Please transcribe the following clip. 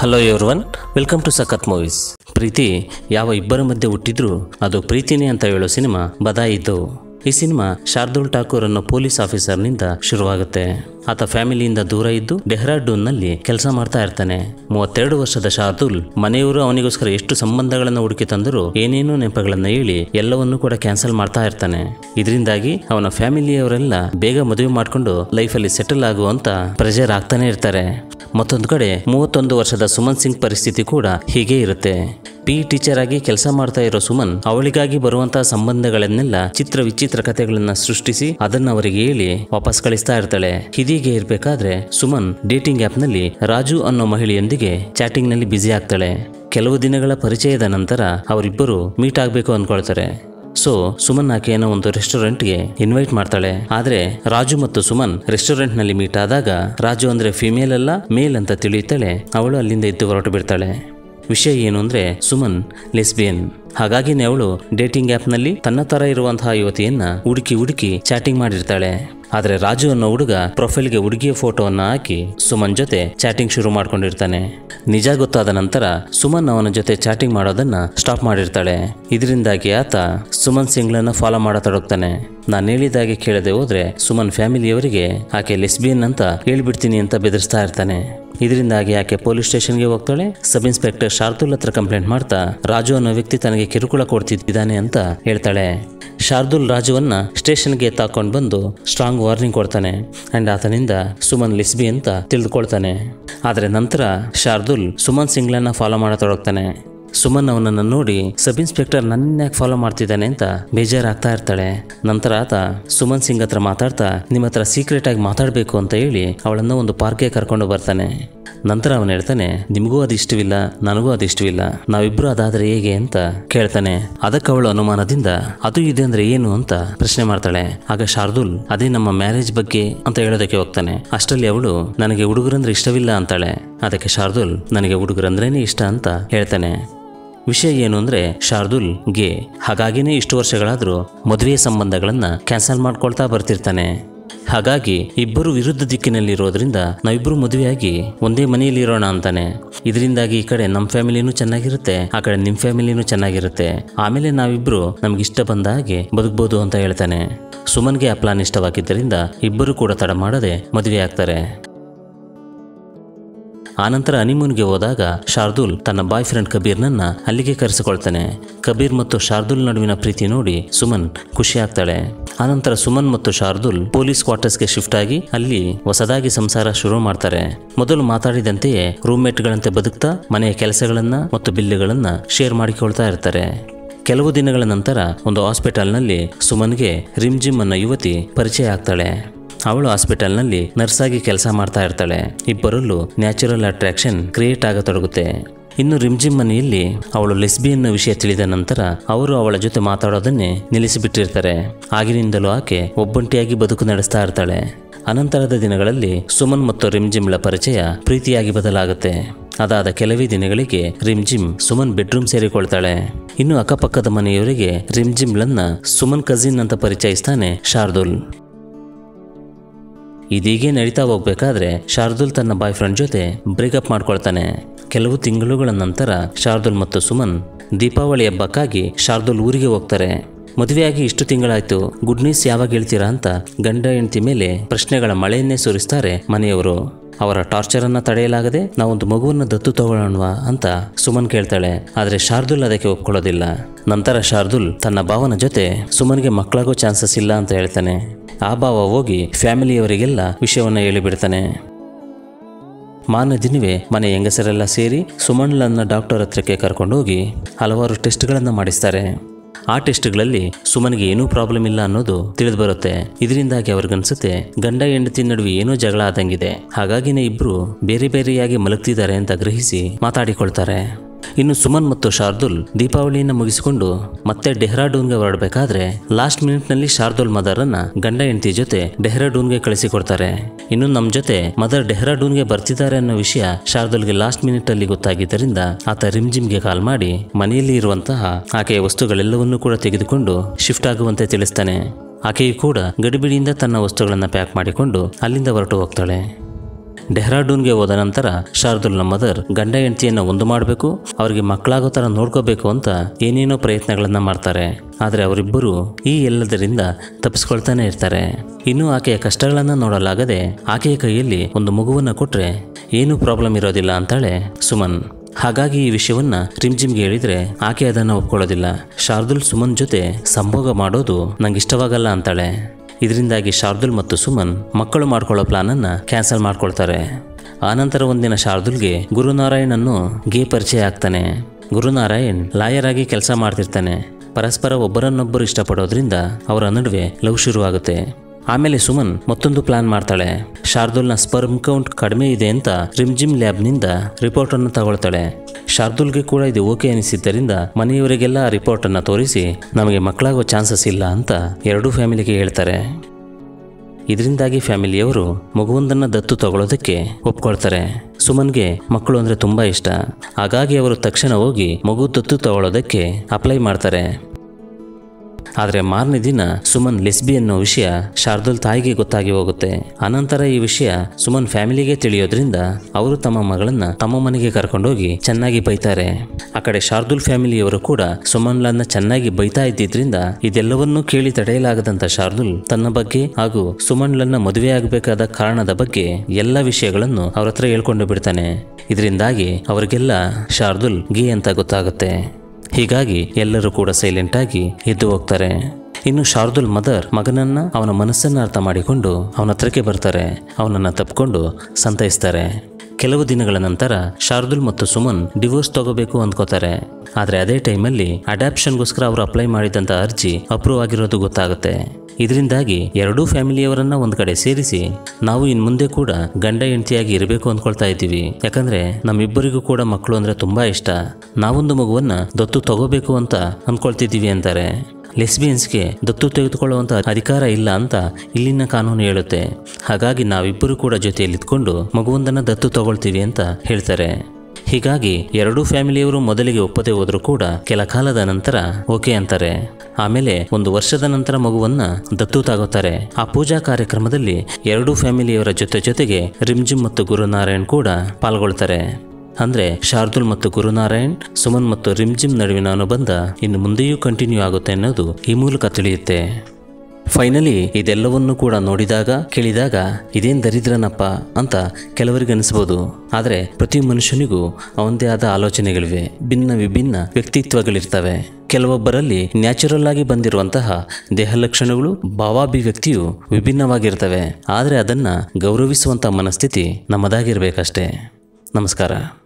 hello everyone welcome to Sakath movies ಪ್ರೀತಿ ಯಾವ ಇಬ್ಬರ ಮಧ್ಯೆ ಹುಟ್ಟಿದ್ರೂ ಅದು ಪ್ರೀತಿನೇ ಅಂತ ಹೇಳೋ ಸಿನಿಮಾ ಬದಾಯಿತು ಈ ಸಿನಿಮಾ ಶಾರ್ದುಲ್ ಠಾಕೂರ್ ಅನ್ನೋ ಪೊಲೀಸ್ ಆಫೀಸರ್ನಿಂದ ಶುರುವಾಗುತ್ತೆ ಆತ ಫ್ಯಾಮಿಲಿಯಿಂದ ದೂರ ಇದ್ದು ಡೆಹ್ರಾಡೂನ್ನಲ್ಲಿ ಕೆಲಸ ಮಾಡ್ತಾ ಇರ್ತಾನೆ ಮೂವತ್ತೆರಡು ವರ್ಷದ ಶಾರ್ದುಲ್ ಮನೆಯವರು ಅವನಿಗೋಸ್ಕರ ಎಷ್ಟು ಸಂಬಂಧಗಳನ್ನು ಹುಡುಕಿ ತಂದರೂ ಏನೇನೋ ನೆನಪುಗಳನ್ನು ಹೇಳಿ ಎಲ್ಲವನ್ನೂ ಕೂಡ ಕ್ಯಾನ್ಸಲ್ ಮಾಡ್ತಾ ಇರ್ತಾನೆ ಇದರಿಂದಾಗಿ ಅವನ ಫ್ಯಾಮಿಲಿಯವರೆಲ್ಲ ಬೇಗ ಮದುವೆ ಮಾಡಿಕೊಂಡು ಲೈಫಲ್ಲಿ ಸೆಟಲ್ ಆಗುವಂತ ಪ್ರೆಷರ್ ಆಗ್ತಾನೆ ಇರ್ತಾರೆ ಮತ್ತೊಂದು ಕಡೆ ಮೂವತ್ತೊಂದು ವರ್ಷದ ಸುಮನ್ ಸಿಂಗ್ ಪರಿಸ್ಥಿತಿ ಕೂಡ ಹೀಗೆ ಇರುತ್ತೆ ಪಿ ಟೀಚರ್ ಆಗಿ ಕೆಲಸ ಮಾಡ್ತಾ ಇರೋ ಸುಮನ್ ಅವಳಿಗಾಗಿ ಬರುವಂತಹ ಸಂಬಂಧಗಳನ್ನೆಲ್ಲ ಚಿತ್ರ ವಿಚಿತ್ರ ಕಥೆಗಳನ್ನ ಸೃಷ್ಟಿಸಿ ಅದನ್ನ ಅವರಿಗೆ ಹೇಳಿ ವಾಪಸ್ ಕಳಿಸ್ತಾ ಇರ್ತಾಳೆ ಹೀಗೆ ಇರ್ಬೇಕಾದ್ರೆ ಸುಮನ್ ಡೇಟಿಂಗ್ ಆ್ಯಪ್ನಲ್ಲಿ ರಾಜು ಅನ್ನೋ ಮಹಿಳೆಯೊಂದಿಗೆ ಚಾಟಿಂಗ್ನಲ್ಲಿ ಬ್ಯುಸಿ ಆಗ್ತಾಳೆ ಕೆಲವು ದಿನಗಳ ಪರಿಚಯದ ನಂತರ ಅವರಿಬ್ಬರು ಮೀಟ್ ಆಗಬೇಕು ಅಂದ್ಕೊಳ್ತಾರೆ ಸೊ ಸುಮನ್ ಆಕೆಯನ್ನು ಒಂದು ರೆಸ್ಟೋರೆಂಟ್ಗೆ ಇನ್ವೈಟ್ ಮಾಡ್ತಾಳೆ ಆದ್ರೆ ರಾಜು ಮತ್ತು ಸುಮನ್ ರೆಸ್ಟೋರೆಂಟ್ ನಲ್ಲಿ ಮೀಟ್ ಆದಾಗ ರಾಜು ಅಂದ್ರೆ ಫಿಮೇಲ್ ಅಲ್ಲ ಮೇಲ್ ಅಂತ ತಿಳಿಯುತ್ತಾಳೆ ಅವಳು ಅಲ್ಲಿಂದ ಎದ್ದು ಹೊರಟು ಬಿಡ್ತಾಳೆ ವಿಷಯ ಏನು ಅಂದ್ರೆ ಸುಮನ್ ಲೆಸ್ಬಿಯನ್ ಹಾಗಾಗಿನೇ ಅವಳು ಡೇಟಿಂಗ್ ಆ್ಯಪ್ನಲ್ಲಿ ತನ್ನ ತರ ಇರುವಂತಹ ಯುವತಿಯನ್ನ ಹುಡುಕಿ ಹುಡುಕಿ ಚಾಟಿಂಗ್ ಮಾಡಿರ್ತಾಳೆ ಆದ್ರೆ ರಾಜು ಅನ್ನೋ ಹುಡುಗ ಪ್ರೊಫೈಲ್ಗೆ ಹುಡುಗಿಯ ಫೋಟೋವನ್ನ ಹಾಕಿ ಸುಮನ್ ಜೊತೆ ಚಾಟಿಂಗ್ ಶುರು ಮಾಡ್ಕೊಂಡಿರ್ತಾನೆ ನಿಜ ಗೊತ್ತಾದ ನಂತರ ಸುಮನ್ ಅವನ ಜೊತೆ ಚಾಟಿಂಗ್ ಮಾಡೋದನ್ನ ಸ್ಟಾಪ್ ಮಾಡಿರ್ತಾಳೆ ಇದರಿಂದಾಗಿ ಆತ ಸುಮನ್ ಸಿಂಗ್ಲನ್ನ ಫಾಲೋ ಮಾಡತೊಡಗ್ತಾನೆ ನಾನು ಹೇಳಿದಾಗೆ ಕೇಳದೆ ಹೋದ್ರೆ ಸುಮನ್ ಫ್ಯಾಮಿಲಿಯವರಿಗೆ ಆಕೆ ಲೆಸ್ಬಿಯನ್ ಅಂತ ಹೇಳ್ಬಿಡ್ತೀನಿ ಅಂತ ಬೆದರಿಸ್ತಾ ಇರ್ತಾನೆ ಇದರಿಂದಾಗಿ ಆಕೆ ಪೊಲೀಸ್ ಸ್ಟೇಷನ್ಗೆ ಹೋಗ್ತಾಳೆ ಸಬ್ ಇನ್ಸ್ಪೆಕ್ಟರ್ ಶಾರ್ದುಲ್ ಹತ್ರ ಕಂಪ್ಲೇಂಟ್ ಮಾಡ್ತಾ ರಾಜು ಅನ್ನೋ ವ್ಯಕ್ತಿ ತನಗೆ ಕಿರುಕುಳ ಕೊಡ್ತಿದ್ದಾನೆ ಅಂತ ಹೇಳ್ತಾಳೆ ಶಾರ್ದುಲ್ ರಾಜುವನ್ನ ಸ್ಟೇಷನ್ಗೆ ತಾಕೊಂಡು ಬಂದು ಸ್ಟ್ರಾಂಗ್ ವಾರ್ನಿಂಗ್ ಕೊಡ್ತಾನೆ ಅಂಡ್ ಆತನಿಂದ ಸುಮನ್ ಲಿಸ್ಬಿ ಅಂತ ತಿಳಿದುಕೊಳ್ತಾನೆ ಆದರೆ ನಂತರ ಶಾರ್ದುಲ್ ಸುಮನ್ ಸಿಂಗ್ಲನ್ನ ಫಾಲೋ ಮಾಡತೊಡಗ್ತಾನೆ ಸುಮನ್ ಅವನನ್ನು ನೋಡಿ ಸಬ್ ಇನ್ಸ್ಪೆಕ್ಟರ್ ನನ್ನ ಯಾಕೆ ಫಾಲೋ ಮಾಡ್ತಿದ್ದಾನೆ ಅಂತ ಬೇಜಾರಾಗ್ತಾ ಇರ್ತಾಳೆ ನಂತರ ಆತ ಸುಮನ್ ಸಿಂಗ್ ಹತ್ರ ಮಾತಾಡ್ತಾ ನಿಮ್ಮ ಹತ್ರ ಸೀಕ್ರೆಟ್ ಆಗಿ ಮಾತಾಡಬೇಕು ಅಂತ ಹೇಳಿ ಅವಳನ್ನ ಒಂದು ಪಾರ್ಕ್ಗೆ ಕರ್ಕೊಂಡು ಬರ್ತಾನೆ ನಂತರ ಅವನು ಹೇಳ್ತಾನೆ ನಿಮಗೂ ಅದು ಇಷ್ಟವಿಲ್ಲ ನನಗೂ ಅದು ಇಷ್ಟವಿಲ್ಲ ನಾವಿಬ್ರು ಅದಾದ್ರೆ ಹೇಗೆ ಅಂತ ಕೇಳ್ತಾನೆ ಅದಕ್ಕೆ ಅವಳು ಅನುಮಾನದಿಂದ ಅದು ಇದೆ ಅಂದ್ರೆ ಏನು ಅಂತ ಪ್ರಶ್ನೆ ಮಾಡ್ತಾಳೆ ಆಗ ಶಾರ್ದುಲ್ ಅದೇ ನಮ್ಮ ಮ್ಯಾರೇಜ್ ಬಗ್ಗೆ ಅಂತ ಹೇಳೋದಕ್ಕೆ ಹೋಗ್ತಾನೆ ಅಷ್ಟರಲ್ಲಿ ಅವಳು ನನಗೆ ಹುಡುಗರಂದ್ರೆ ಇಷ್ಟವಿಲ್ಲ ಅಂತಾಳೆ ಅದಕ್ಕೆ ಶಾರ್ದುಲ್ ನನಗೆ ಹುಡುಗರಂದ್ರೇನೆ ಇಷ್ಟ ಅಂತ ಹೇಳ್ತಾನೆ ವಿಷಯ ಏನು ಅಂದ್ರೆ ಶಾರ್ದುಲ್ ಗೆ ಹಾಗಾಗಿನೇ ಇಷ್ಟು ವರ್ಷಗಳಾದರೂ ಮದುವೆ ಸಂಬಂಧಗಳನ್ನ ಕ್ಯಾನ್ಸಲ್ ಮಾಡ್ಕೊಳ್ತಾ ಬರ್ತಿರ್ತಾನೆ ಹಾಗಾಗಿ ಇಬ್ಬರು ವಿರುದ್ಧ ದಿಕ್ಕಿನಲ್ಲಿರೋದ್ರಿಂದ ನಾವಿಬ್ಬರು ಮದುವೆಯಾಗಿ ಒಂದೇ ಮನೆಯಲ್ಲಿ ಇರೋಣ ಅಂತಾನೆ ಇದರಿಂದಾಗಿ ಈ ಕಡೆ ನಮ್ಮ ಫ್ಯಾಮಿಲಿನೂ ಚೆನ್ನಾಗಿರುತ್ತೆ ಆ ಕಡೆ ನಿಮ್ಮ ಫ್ಯಾಮಿಲಿನೂ ಚೆನ್ನಾಗಿರುತ್ತೆ ಆಮೇಲೆ ನಾವಿಬ್ರು ನಮ್ಗೆ ಇಷ್ಟ ಬಂದ ಹಾಗೆ ಬದುಕ್ಬೋದು ಅಂತ ಹೇಳ್ತಾನೆ ಸುಮನ್ಗೆ ಆ ಪ್ಲಾನ್ ಇಷ್ಟವಾಗಿದ್ದರಿಂದ ಇಬ್ಬರು ಕೂಡ ತಡ ಮಾಡದೆ ಮದುವೆ ಆಗ್ತಾರೆ ಆನಂತರ ಹನಿಮೂನ್ಗೆ ಹೋದಾಗ ಶಾರ್ದುಲ್ ತನ್ನ ಬಾಯ್ ಫ್ರೆಂಡ್ ಕಬೀರ್ನನ್ನ ಅಲ್ಲಿಗೆ ಕರೆಸಿಕೊಳ್ತಾನೆ ಕಬೀರ್ ಮತ್ತು ಶಾರ್ದುಲ್ ನಡುವಿನ ಪ್ರೀತಿ ನೋಡಿ ಸುಮನ್ ಖುಷಿ ಆಗ್ತಾಳೆ ಆನಂತರ ಸುಮನ್ ಮತ್ತು ಶಾರ್ದುಲ್ ಪೊಲೀಸ್ ಕ್ವಾರ್ಟರ್ಸ್ಗೆ ಶಿಫ್ಟ್ ಆಗಿ ಅಲ್ಲಿ ಹೊಸದಾಗಿ ಸಂಸಾರ ಶುರು ಮಾಡ್ತಾರೆ ಮೊದಲು ಮಾತಾಡಿದಂತೆಯೇ ರೂಮ್ಮೇಟ್ಗಳಂತೆ ಬದುಕ್ತಾ ಮನೆಯ ಕೆಲಸಗಳನ್ನ ಮತ್ತು ಬಿಲ್ಲುಗಳನ್ನ ಶೇರ್ ಮಾಡಿಕೊಳ್ತಾ ಇರ್ತಾರೆ ಕೆಲವು ದಿನಗಳ ನಂತರ ಒಂದು ಹಾಸ್ಪಿಟಲ್ನಲ್ಲಿ ಸುಮನ್ಗೆ ರಿಮ್ಜಿಮ್ ಅನ್ನೋ ಯುವತಿ ಪರಿಚಯ ಆಗ್ತಾಳೆ ಅವಳು ಹಾಸ್ಪಿಟಲ್ನಲ್ಲಿ ನರ್ಸ್ ಆಗಿ ಕೆಲಸ ಮಾಡ್ತಾ ಇರ್ತಾಳೆ ಇಬ್ಬರಲ್ಲೂ ನ್ಯಾಚುರಲ್ ಅಟ್ರಾಕ್ಷನ್ ಕ್ರಿಯೇಟ್ ಆಗತೊಡಗುತ್ತೆ ಇನ್ನು ರಿಮ್ಜಿಮ್ ಮನೆಯಲ್ಲಿ ಅವಳು ಲೆಸ್ಬಿಯನ್ನ ವಿಷಯ ತಿಳಿದ ನಂತರ ಅವರು ಅವಳ ಜೊತೆ ಮಾತಾಡೋದನ್ನೇ ನಿಲ್ಲಿಸಿಬಿಟ್ಟಿರ್ತಾರೆ ಆಗಿನಿಂದಲೂ ಆಕೆ ಒಬ್ಬಂಟಿಯಾಗಿ ಬದುಕು ನಡೆಸ್ತಾ ಇರ್ತಾಳೆ ಅನಂತರದ ದಿನಗಳಲ್ಲಿ ಸುಮನ್ ಮತ್ತು ರಿಮ್ಜಿಮ್ಳ ಪರಿಚಯ ಪ್ರೀತಿಯಾಗಿ ಬದಲಾಗುತ್ತೆ ಅದಾದ ಕೆಲವೇ ದಿನಗಳಿಗೆ ರಿಮ್ಜಿಮ್ ಸುಮನ್ ಬೆಡ್ರೂಮ್ ಸೇರಿಕೊಳ್ತಾಳೆ ಇನ್ನು ಅಕ್ಕಪಕ್ಕದ ಮನೆಯವರಿಗೆ ರಿಮ್ಜಿಮ್ಳನ್ನ ಸುಮನ್ ಕಜಿನ್ ಅಂತ ಪರಿಚಯಿಸ್ತಾನೆ ಶಾರ್ದುಲ್ ಇದೀಗೆ ನಡೀತಾ ಹೋಗ್ಬೇಕಾದ್ರೆ ಶಾರ್ದುಲ್ ತನ್ನ ಬಾಯ್ ಫ್ರೆಂಡ್ ಜೊತೆ ಬ್ರೇಕಪ್ ಮಾಡ್ಕೊಳ್ತಾನೆ ಕೆಲವು ತಿಂಗಳುಗಳ ನಂತರ ಶಾರ್ದುಲ್ ಮತ್ತು ಸುಮನ್ ದೀಪಾವಳಿ ಹಬ್ಬಕ್ಕಾಗಿ ಶಾರ್ದುಲ್ ಊರಿಗೆ ಹೋಗ್ತಾರೆ ಮದುವೆಯಾಗಿ ಇಷ್ಟು ತಿಂಗಳಾಯ್ತು ಗುಡ್ ನ್ಯೂಸ್ ಯಾವಾಗ ಹೇಳ್ತೀರಾ ಅಂತ ಗಂಡ ಹೆಂಡತಿ ಮೇಲೆ ಪ್ರಶ್ನೆಗಳ ಮಳೆಯನ್ನೇ ಸುರಿಸ್ತಾರೆ ಮನೆಯವರು ಅವರ ಟಾರ್ಚರ್ ಅನ್ನ ತಡೆಯಲಾಗದೆ ನಾವೊಂದು ಮಗುವನ್ನ ದತ್ತು ತಗೊಳ್ಳೋಣವಾ ಅಂತ ಸುಮನ್ ಕೇಳ್ತಾಳೆ ಆದರೆ ಶಾರ್ದುಲ್ ಅದಕ್ಕೆ ಒಪ್ಕೊಳ್ಳೋದಿಲ್ಲ ನಂತರ ಶಾರ್ದುಲ್ ತನ್ನ ಭಾವನ ಜೊತೆ ಸುಮನ್ಗೆ ಮಕ್ಕಳಾಗೋ ಚಾನ್ಸಸ್ ಇಲ್ಲ ಅಂತ ಹೇಳ್ತಾನೆ ಆ ಭಾವ ಹೋಗಿ ಫ್ಯಾಮಿಲಿಯವರಿಗೆಲ್ಲ ವಿಷಯವನ್ನು ಹೇಳಿಬಿಡ್ತಾನೆ ಮಾನ ದಿನವೇ ಮನೆ ಹೆಂಗಸರೆಲ್ಲ ಸೇರಿ ಸುಮನ್ಲನ್ನ ಡಾಕ್ಟರ್ ಹತ್ರಕ್ಕೆ ಕರ್ಕೊಂಡೋಗಿ ಹಲವಾರು ಟೆಸ್ಟ್ಗಳನ್ನು ಮಾಡಿಸ್ತಾರೆ ಆ ಟೆಸ್ಟ್ಗಳಲ್ಲಿ ಸುಮನ್ಗೆ ಏನೂ ಪ್ರಾಬ್ಲಮ್ ಇಲ್ಲ ಅನ್ನೋದು ತಿಳಿದು ಬರುತ್ತೆ ಇದರಿಂದಾಗಿ ಅವ್ರಿಗನ್ಸುತ್ತೆ ಗಂಡ ಹೆಂಡತಿ ನಡುವೆ ಏನೋ ಜಗಳ ಆದಂಗಿದೆ ಹಾಗಾಗಿನೇ ಇಬ್ರು ಬೇರೆ ಬೇರೆಯಾಗಿ ಮಲಗ್ತಿದ್ದಾರೆ ಅಂತ ಗ್ರಹಿಸಿ ಮಾತಾಡಿಕೊಳ್ತಾರೆ ಇನ್ನು ಸುಮನ್ ಮತ್ತು ಶಾರ್ದುಲ್ ದೀಪಾವಳಿಯನ್ನು ಮುಗಿಸಿಕೊಂಡು ಮತ್ತೆ ಡೆಹ್ರಾಡೂನ್ಗೆ ಹೊರಡಬೇಕಾದ್ರೆ ಲಾಸ್ಟ್ ಮಿನಿಟ್ನಲ್ಲಿ ಶಾರ್ದುಲ್ ಮದರನ್ನ ಗಂಡ ಹೆಂಡತಿ ಜೊತೆ ಡೆಹ್ರಾಡೂನ್ಗೆ ಕಳಿಸಿಕೊಡ್ತಾರೆ ಇನ್ನು ನಮ್ಮ ಜೊತೆ ಮದರ್ ಡೆಹ್ರಾಡೂನ್ಗೆ ಬರ್ತಿದ್ದಾರೆ ಅನ್ನೋ ವಿಷಯ ಶಾರ್ದುಲ್ಗೆ ಲಾಸ್ಟ್ ಮಿನಿಟ್ ಅಲ್ಲಿ ಗೊತ್ತಾಗಿದ್ದರಿಂದ ಆತ ರಿಮ್ಜಿಮ್ಗೆ ಕಾಲ್ ಮಾಡಿ ಮನೆಯಲ್ಲಿ ಇರುವಂತಹ ಆಕೆಯ ವಸ್ತುಗಳೆಲ್ಲವನ್ನೂ ಕೂಡ ತೆಗೆದುಕೊಂಡು ಶಿಫ್ಟ್ ಆಗುವಂತೆ ತಿಳಿಸ್ತಾನೆ ಆಕೆಯು ಕೂಡ ಗಡಿಬಿಡಿಯಿಂದ ತನ್ನ ವಸ್ತುಗಳನ್ನು ಪ್ಯಾಕ್ ಮಾಡಿಕೊಂಡು ಅಲ್ಲಿಂದ ಹೊರಟು ಹೋಗ್ತಾಳೆ ಡೆಹ್ರಾಡೂನ್ಗೆ ಹೋದ ನಂತರ ಶಾರ್ದುಲ್ನ ಮದರ್ ಗಂಡ ಹೆಂಡತಿಯನ್ನ ಒಂದು ಮಾಡಬೇಕು ಅವರಿಗೆ ಮಕ್ಕಳಾಗೋ ಥರ ನೋಡ್ಕೋಬೇಕು ಅಂತ ಏನೇನೋ ಪ್ರಯತ್ನಗಳನ್ನ ಮಾಡ್ತಾರೆ ಆದರೆ ಅವರಿಬ್ಬರು ಈ ಎಲ್ಲದರಿಂದ ತಪ್ಪಿಸ್ಕೊಳ್ತಾನೆ ಇರ್ತಾರೆ ಇನ್ನು ಆಕೆಯ ಕಷ್ಟಗಳನ್ನ ನೋಡಲಾಗದೆ ಆಕೆಯ ಕೈಯಲ್ಲಿ ಒಂದು ಮಗುವನ್ನ ಕೊಟ್ರೆ ಏನೂ ಪ್ರಾಬ್ಲಮ್ ಇರೋದಿಲ್ಲ ಅಂತಾಳೆ ಸುಮನ್ ಹಾಗಾಗಿ ಈ ವಿಷಯವನ್ನ ರಿಮ್ಜಿಮ್ಗೆ ಹೇಳಿದ್ರೆ ಆಕೆ ಅದನ್ನ ಒಪ್ಕೊಳ್ಳೋದಿಲ್ಲ ಶಾರ್ದುಲ್ ಸುಮನ್ ಜೊತೆ ಸಂಭೋಗ ಮಾಡೋದು ನಂಗೆ ಇಷ್ಟವಾಗಲ್ಲ ಅಂತಾಳೆ ಇದರಿಂದಾಗಿ ಶಾರ್ದುಲ್ ಮತ್ತು ಸುಮನ್ ಮಕ್ಕಳು ಮಾಡ್ಕೊಳ್ಳೋ ಪ್ಲಾನನ್ನು ಕ್ಯಾನ್ಸಲ್ ಮಾಡ್ಕೊಳ್ತಾರೆ ಆನಂತರ ಒಂದಿನ ಶಾರ್ದುಲ್ಗೆ ಗುರುನಾರಾಯಣನ್ನು ಗೆ ಪರಿಚಯ ಆಗ್ತಾನೆ ಗುರುನಾರಾಯಣ್ ಲಾಯರ್ ಆಗಿ ಕೆಲಸ ಮಾಡ್ತಿರ್ತಾನೆ ಪರಸ್ಪರ ಒಬ್ಬರನ್ನೊಬ್ಬರು ಇಷ್ಟಪಡೋದ್ರಿಂದ ಅವರ ನಡುವೆ ಲವ್ ಶುರುವಾಗುತ್ತೆ ಆಮೇಲೆ ಸುಮನ್ ಮತ್ತೊಂದು ಪ್ಲಾನ್ ಮಾಡ್ತಾಳೆ ಶಾರ್ದುಲ್ನ ಸ್ಪರ್ಮ್ ಕೌಂಟ್ ಕಡಿಮೆ ಇದೆ ಅಂತ ರಿಮ್ಜಿಮ್ ಲ್ಯಾಬ್ನಿಂದ ರಿಪೋರ್ಟನ್ನು ತಗೊಳ್ತಾಳೆ ಶಾರ್ದುಲ್ಗೆ ಕೂಡ ಇದು ಓಕೆ ಅನಿಸಿದ್ದರಿಂದ ಮನೆಯವರಿಗೆಲ್ಲ ಆ ರಿಪೋರ್ಟನ್ನು ತೋರಿಸಿ ನಮಗೆ ಮಕ್ಕಳಾಗೋ ಚಾನ್ಸಸ್ ಇಲ್ಲ ಅಂತ ಎರಡೂ ಫ್ಯಾಮಿಲಿಗೆ ಹೇಳ್ತಾರೆ ಇದರಿಂದಾಗಿ ಫ್ಯಾಮಿಲಿಯವರು ಮಗುವೊಂದನ್ನು ದತ್ತು ತಗೊಳ್ಳೋದಕ್ಕೆ ಒಪ್ಕೊಳ್ತಾರೆ ಸುಮನ್ಗೆ ಮಕ್ಕಳು ಅಂದರೆ ತುಂಬ ಇಷ್ಟ ಹಾಗಾಗಿ ಅವರು ತಕ್ಷಣ ಹೋಗಿ ಮಗು ದತ್ತು ತಗೊಳ್ಳೋದಕ್ಕೆ ಅಪ್ಲೈ ಮಾಡ್ತಾರೆ ಆದರೆ ಮಾರನೇ ದಿನ ಸುಮನ್ ಲೆಸ್ಬಿ ಅನ್ನೋ ವಿಷಯ ಶಾರ್ದುಲ್ ತಾಯಿಗೆ ಗೊತ್ತಾಗಿ ಹೋಗುತ್ತೆ ಅನಂತರ ಈ ವಿಷಯ ಸುಮನ್ ಫ್ಯಾಮಿಲಿಗೆ ತಿಳಿಯೋದ್ರಿಂದ ಅವರು ತಮ್ಮ ಮಗಳನ್ನ ತಮ್ಮ ಮನೆಗೆ ಕರ್ಕೊಂಡೋಗಿ ಚೆನ್ನಾಗಿ ಬೈತಾರೆ ಆ ಕಡೆ ಶಾರ್ದುಲ್ ಫ್ಯಾಮಿಲಿಯವರು ಕೂಡ ಸುಮನ್ಲನ್ನ ಚೆನ್ನಾಗಿ ಬೈತಾ ಇದ್ದಿದ್ರಿಂದ ಇದೆಲ್ಲವನ್ನೂ ಕೇಳಿ ತಡೆಯಲಾಗದಂತ ಶಾರ್ದುಲ್ ತನ್ನ ಬಗ್ಗೆ ಹಾಗೂ ಸುಮನ್ಲನ್ನ ಮದುವೆ ಆಗಬೇಕಾದ ಕಾರಣದ ಬಗ್ಗೆ ಎಲ್ಲ ವಿಷಯಗಳನ್ನು ಅವ್ರ ಹತ್ರ ಹೇಳ್ಕೊಂಡು ಬಿಡ್ತಾನೆ ಇದರಿಂದಾಗಿ ಅವರಿಗೆಲ್ಲ ಶಾರ್ದುಲ್ ಗಿ ಅಂತ ಗೊತ್ತಾಗುತ್ತೆ ಹೀಗಾಗಿ ಎಲ್ಲರೂ ಕೂಡ ಸೈಲೆಂಟ್ ಆಗಿ ಎದ್ದು ಹೋಗ್ತಾರೆ ಇನ್ನು ಶಾರ್ದುಲ್ ಮದರ್ ಮಗನನ್ನ ಅವನ ಮನಸ್ಸನ್ನ ಅರ್ಥ ಮಾಡಿಕೊಂಡು ಅವನ ಹತ್ರಕ್ಕೆ ಬರ್ತಾರೆ ಅವನನ್ನ ತಪ್ಪಿಕೊಂಡು ಸಂತೈಸ್ತಾರೆ ಕೆಲವು ದಿನಗಳ ನಂತರ ಶಾರ್ದುಲ್ ಮತ್ತು ಸುಮನ್ ಡಿವೋರ್ಸ್ ತಗೋಬೇಕು ಅಂದ್ಕೋತಾರೆ ಆದರೆ ಅದೇ ಟೈಮಲ್ಲಿ ಅಡ್ಯಾಪ್ಷನ್ಗೋಸ್ಕರ ಅವರು ಅಪ್ಲೈ ಮಾಡಿದಂಥ ಅರ್ಜಿ ಅಪ್ರೂವ್ ಆಗಿರೋದು ಗೊತ್ತಾಗುತ್ತೆ ಇದರಿಂದಾಗಿ ಎರಡೂ ಫ್ಯಾಮಿಲಿಯವರನ್ನ ಒಂದು ಕಡೆ ಸೇರಿಸಿ ನಾವು ಇನ್ನು ಮುಂದೆ ಕೂಡ ಗಂಡ ಹೆಂಡತಿಯಾಗಿ ಇರಬೇಕು ಅಂದ್ಕೊಳ್ತಾ ಇದ್ದೀವಿ ಯಾಕಂದ್ರೆ ನಮ್ಮಿಬ್ಬರಿಗೂ ಕೂಡ ಮಕ್ಕಳು ಅಂದ್ರೆ ತುಂಬಾ ಇಷ್ಟ ನಾವೊಂದು ಮಗುವನ್ನ ದತ್ತು ತಗೋಬೇಕು ಅಂತ ಅಂದ್ಕೊಳ್ತಿದ್ದೀವಿ ಅಂತಾರೆ ಲೆಸ್ಬಿಯನ್ಸ್ಗೆ ದತ್ತು ತೆಗೆದುಕೊಳ್ಳುವಂಥ ಅಧಿಕಾರ ಇಲ್ಲ ಅಂತ ಇಲ್ಲಿನ ಕಾನೂನು ಹೇಳುತ್ತೆ ಹಾಗಾಗಿ ನಾವಿಬ್ಬರು ಕೂಡ ಜೊತೆಯಲ್ಲಿ ಇದ್ಕೊಂಡು ಮಗುವೊಂದನ್ನು ದತ್ತು ತಗೊಳ್ತೀವಿ ಅಂತ ಹೇಳ್ತಾರೆ ಹೀಗಾಗಿ ಎರಡೂ ಫ್ಯಾಮಿಲಿಯವರು ಮೊದಲಿಗೆ ಒಪ್ಪದೆ ಹೋದರೂ ಕೂಡ ಕೆಲ ಕಾಲದ ನಂತರ ಓಕೆ ಅಂತಾರೆ ಆಮೇಲೆ ಒಂದು ವರ್ಷದ ನಂತರ ಮಗುವನ್ನ ದತ್ತು ತಾಗುತ್ತಾರೆ ಆ ಪೂಜಾ ಕಾರ್ಯಕ್ರಮದಲ್ಲಿ ಎರಡೂ ಫ್ಯಾಮಿಲಿಯವರ ಜೊತೆ ಜೊತೆಗೆ ರಿಮ್ಜಿಮ್ ಮತ್ತು ಗುರುನಾರಾಯಣ್ ಕೂಡ ಪಾಲ್ಗೊಳ್ತಾರೆ ಅಂದ್ರೆ ಶಾರ್ದುಲ್ ಮತ್ತು ಗುರುನಾರಾಯಣ್ ಸುಮನ್ ಮತ್ತು ರಿಮ್ಜಿಮ್ ನಡುವಿನ ಅನುಬಂಧ ಇನ್ನು ಮುಂದೆಯೂ ಕಂಟಿನ್ಯೂ ಆಗುತ್ತೆ ಅನ್ನೋದು ಈ ಮೂಲಕ ತಿಳಿಯುತ್ತೆ ಫೈನಲಿ ಇದೆಲ್ಲವನ್ನೂ ಕೂಡ ನೋಡಿದಾಗ ಕೇಳಿದಾಗ ಇದೇನ್ ದರಿದ್ರನಪ್ಪ ಅಂತ ಕೆಲವರಿಗೆ ಅನಿಸ್ಬೋದು ಆದರೆ ಪ್ರತಿ ಮನುಷ್ಯನಿಗೂ ಅವನದೇ ಆದ ಆಲೋಚನೆಗಳಿವೆ ಭಿನ್ನ ವಿಭಿನ್ನ ವ್ಯಕ್ತಿತ್ವಗಳಿರ್ತವೆ ಕೆಲವೊಬ್ಬರಲ್ಲಿ ನ್ಯಾಚುರಲ್ ಆಗಿ ಬಂದಿರುವಂತಹ ದೇಹ ಲಕ್ಷಣಗಳು ಭಾವಾಭಿವ್ಯಕ್ತಿಯು ವಿಭಿನ್ನವಾಗಿರ್ತವೆ ಆದರೆ ಅದನ್ನ ಗೌರವಿಸುವಂಥ ಮನಸ್ಥಿತಿ ನಮ್ಮದಾಗಿರ್ಬೇಕಷ್ಟೇ ನಮಸ್ಕಾರ